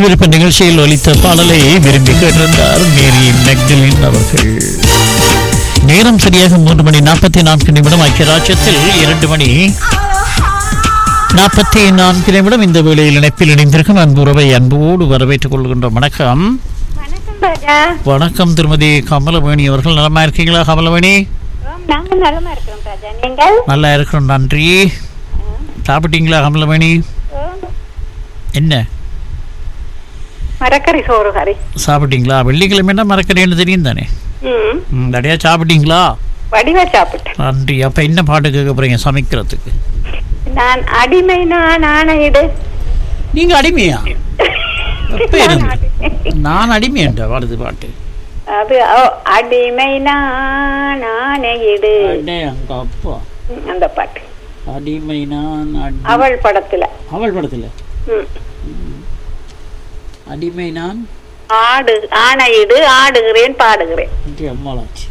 விருப்ப நிகழ்ச்சியில் ஒலித்த பாடலை விரும்பி கேட்டிருந்தார் மேரி மெக்டலின் அவர்கள் நேரம் சரியாக மூன்று மணி நாற்பத்தி நான்கு நிமிடம் ஐக்கியராஜ்யத்தில் இரண்டு மணி நாற்பத்தி நான்கு நிமிடம் இந்த வேளையில் இணைப்பில் இணைந்திருக்கும் அன்புறவை அன்போடு வரவேற்றுக் கொள்கின்றோம் வணக்கம் வணக்கம் ராஜா வணக்கம் திருமதி கமலவேணி அவர்கள் நலமா இருக்கீங்களா கமலவேணி ஓம், நாங்க நலமா இருக்கிறோம் ராஜா நீங்கள் நல்லா இருக்கிறோம் நன்றி சாப்பிட்டீங்களா கமலவேணி ஓம், என்ன மரக்கறி சோறு கறி சாப்பிட்டீங்களா வெள்ளிக்கிழமைன்னா மறக்கிறேன்னு தெரியும் தானே ம் ம், நிறையா சாப்பிட்டீங்களா வடிவா சாப்பிட்டேன் நன்றி அப்போ என்ன பாட்டு கேட்க போறீங்க சமைக்கிறதுக்கு நான் அடிமை நான் ஆணையிடு நீங்கள் அடிமையா எப்போ இருந்து நான் அடிமையண்ட வருது பாட்டு அது ஓ, அடிமை நான் ஆணையிடு அடே அங்க அப்பா ம், அந்த பாட்டு அடிமை நான் அடி- அவள் படத்துல அவள் படத்தில் ம். அடிமை நான் ஆடு ஆணையிடு ஆடுகிறேன் பாடுகிறேன் இங்கே அம்மாளாச்சு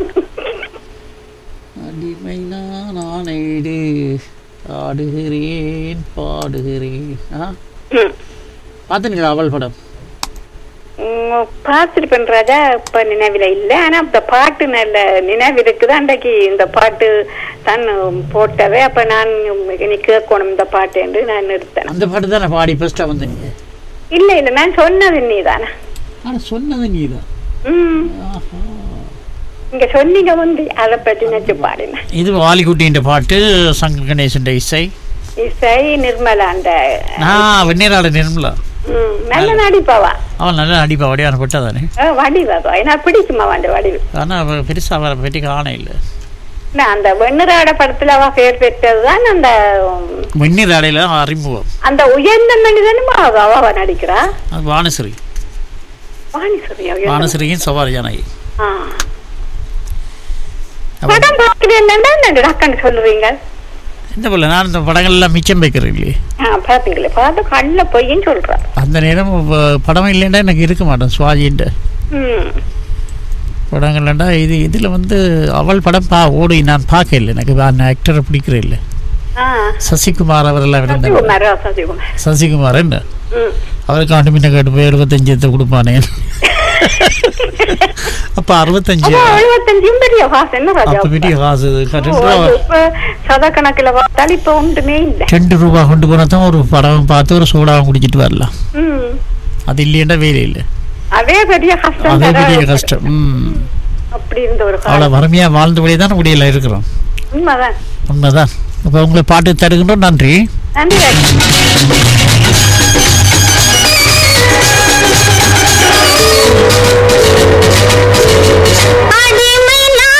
அடிமை நான் ஆணையிடு ஆடுகிறேன் பாடுகிறேன் ஆ ம். பார்த்துங்களா அவள் படம் ம், பார்த்திருப்பேன் ராஜா இப்ப நினைவில இல்ல ஆனா இந்த பாட்டு நல்ல நினைவு இருக்குது அன்றைக்கு இந்த பாட்டு தான் போட்டவே அப்ப நான் இனி கேட்கணும் இந்த பாட்டு என்று நான் எடுத்தேன் அந்த பாட்டு தானே பாடி ஃபர்ஸ்ட்டாக வந்தீங்க இல்ல இல்ல நான் சொன்னது நீதானே ஆனால் சொன்னது நீ தான் ம் இங்க சொன்னீங்க வந்து அதை பற்றி நினைச்சு பாடினேன் இது வாலிகுட்டின்ற பாட்டு சங்கர் கணேசன் இசை இசை நிர்மலா அந்த நான் வெந்நீராட நிர்மலா ம், நல்ல நடிப்பாவா அவன் நல்லா அடிப்பா வடிவான பட்டா தானே அஹ், வடிவா ஏன்னா பிடிக்குமா அந்த வடிவு ஆனால் அவள் பெருசாக அவரை பற்றி காண இல்லை நான் அந்த வெண்ணிராட படத்துல அவ பேர் பெற்றதுதான் அந்த உம், வெந்நீராடையில் அறிமுகம் அந்த உயர்ந்த மனிதனும் அவ அவ நடிக்கிறா அது வானஸ்ரீ வாணிசூரியா உயர்ந்த வானஸ்ரீயும் சவாரி ஜானகி ஆ. அப்ப படம் பார்க்கிறேன் டக்குன்னு சொல்லுவீங்க இந்த போல நான் இந்த படங்கள்லாம் மிச்சம் வைக்கிறேன் இல்லையே ஆ, பாத்தீங்களே பார்த்து கல்ல பொய்ன்னு சொல்றாரு அந்த நேரம் ப- படம் இல்லைன்னா எனக்கு இருக்க மாட்டேன் சுவாஜின்ற ம் படங்கள்லண்டா இது இதில் வந்து அவள் படம் பா ஓடி நான் பார்க்க இல்லை எனக்கு அந்த ஆக்டரை பிடிக்கிற இல்லை ஆ சசிகுமார் அவரெல்லாம் இருந்தார் சசிகுமார் ஆ, சசிகுமார் சசிகுமார் என்ன ம் அவருக்கு ஆண்டு முன்ன கேட்டு போய் எழுபத்தஞ்சு எடுத்து கொடுப்பானே அப்போ அறுபத்தஞ்சு அப்போ எழுபத்தஞ்சும் பெரிய காசு என்ன ராஜா அப்போ பெரிய காசு ரெண்டு ஓ, ரூபா அது இப்ப சதக்கணக்கில் பார்த்தாலும் இப்ப ஒன்றுமே இல்லை ரெண்டு ரூபா கொண்டு போனா தான் ஒரு படம் பார்த்து ஒரு சோடாவும் குடிச்சிட்டு வரலாம் ம் அது இல்லையண்டா வேலை இல்லை அதே பெரிய கஷ்டம் அதே தானே. பெரிய கஷ்டம் ம் அப்படி இருந்த ஒரு அவ்வளோ காலம் வறுமையாக வாழ்ந்தபடியே தான் முடியல இருக்கிறோம் உண்மைதான் உண்மைதான் இப்போ உங்களை பாட்டு தருகின்றோம் நன்றி நன்றி ராஜா